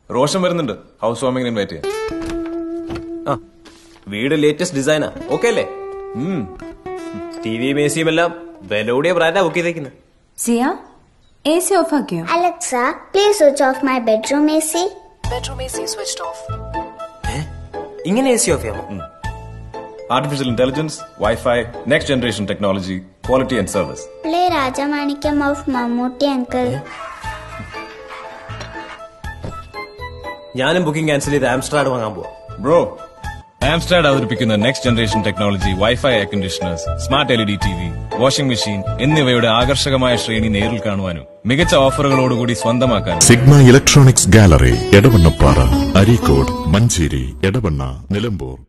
റോഷൻ വരുന്നുണ്ട് house വാമിങ്ങിന് invite ചെയ്യാൻ ആ വീട് ലേറ്റസ്റ്റ് ഡിസൈനാ ഓക്കെ അല്ലേ ടി വി മേസിയും എല്ലാം വില കൂടിയ ബ്രാൻഡാ ബുക്ക് ചെയ്തേക്കുന്നത് സിയ എ സി ഓഫ് ആക്കിയോ Alexa, please switch off my bedroom AC. Bedroom AC switched off. ഇങ്ങനെ എ സി ഓഫ് ചെയ്യാമോ artificial intelligence wifi next generation technology quality and service Play Rajamanikam of Mammootty uncle. ഞാനും booking cancel ചെയ്ത് Amstrad വാങ്ങാൻ പോവാ bro Amstrad അവതരിപ്പിക്കുന്ന next generation technology wifi air conditioners smart L E D T V washing machine എന്നിവയുടെ ആകർഷകമായ ശ്രേണി നേരിൽ കാണുവാനും മികച്ച ഓഫറുകളോടുകൂടി സ്വന്തമാക്കാനും Sigma electronics gallery Edavannappara Areekode Manjeri Edavanna Nilambur